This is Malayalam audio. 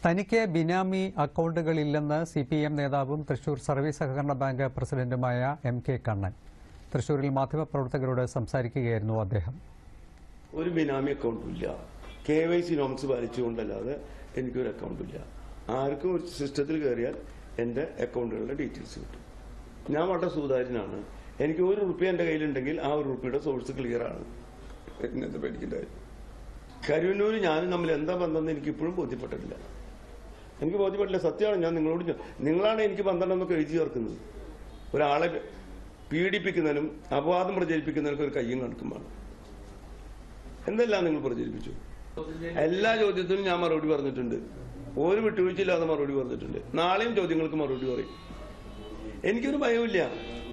തനിക്ക് ബിനാമി അക്കൗണ്ടുകളില്ലെന്ന് സി പി എം നേതാവും തൃശൂർ സർവീസ് സഹകരണ ബാങ്ക് പ്രസിഡന്റുമായ എം കെ കണ്ണൻ തൃശൂരിൽ മാധ്യമപ്രവർത്തകരോട് സംസാരിക്കുകയായിരുന്നു അദ്ദേഹം ഒരു ബിനാമി അക്കൗണ്ടും ഇല്ല കെ വൈ സി നോംസ് പാലിച്ചുകൊണ്ടല്ലാതെ എനിക്കൊരു അക്കൗണ്ടും ഇല്ല ആർക്കും ഒരു സിസ്റ്റത്തിൽ കയറിയാൽ എന്റെ അക്കൗണ്ടുകളുടെ ഡീറ്റെയിൽസ് കിട്ടും ഞാൻ വളരെ സുതാര്യനാണ് എനിക്ക് ഒരു റുപ്യ എന്റെ കയ്യിലുണ്ടെങ്കിൽ ആ ഒരു റുപ്യയുടെ സോഴ്സ് ക്ലിയർ ആണ് എന്നത് പേടിക്കേണ്ട കാര്യം കരുവന്നൂർ ഞാനും തമ്മിൽ എന്താ ബന്ധം എനിക്ക് ഇപ്പോഴും ബോധ്യപ്പെട്ടിട്ടില്ല എനിക്ക് ബോധ്യപ്പെട്ടില്ല സത്യമാണ് ഞാൻ നിങ്ങളോട് ചോ- നിങ്ങളാണ് എനിക്ക് പന്ത്രണ്ട് എന്നൊക്കെ എഴുതി ചേർക്കുന്നത് ഒരാളെ പീഡിപ്പിക്കുന്നതിനും അപവാദം പ്രചരിപ്പിക്കുന്നതിനൊക്കെ ഒരു കയ്യും കണക്കും വേണം എന്തെല്ലാം നിങ്ങൾ പ്രചരിപ്പിച്ചു എല്ലാ ചോദ്യത്തിനും ഞാൻ മറുപടി പറഞ്ഞിട്ടുണ്ട് ഒരു വിട്ടുവീഴ്ചയില്ലാതെ മറുപടി പറഞ്ഞിട്ടുണ്ട് നാളെയും ചോദ്യങ്ങൾക്ക് മറുപടി പറയും എനിക്കൊരു ഭയമില്ല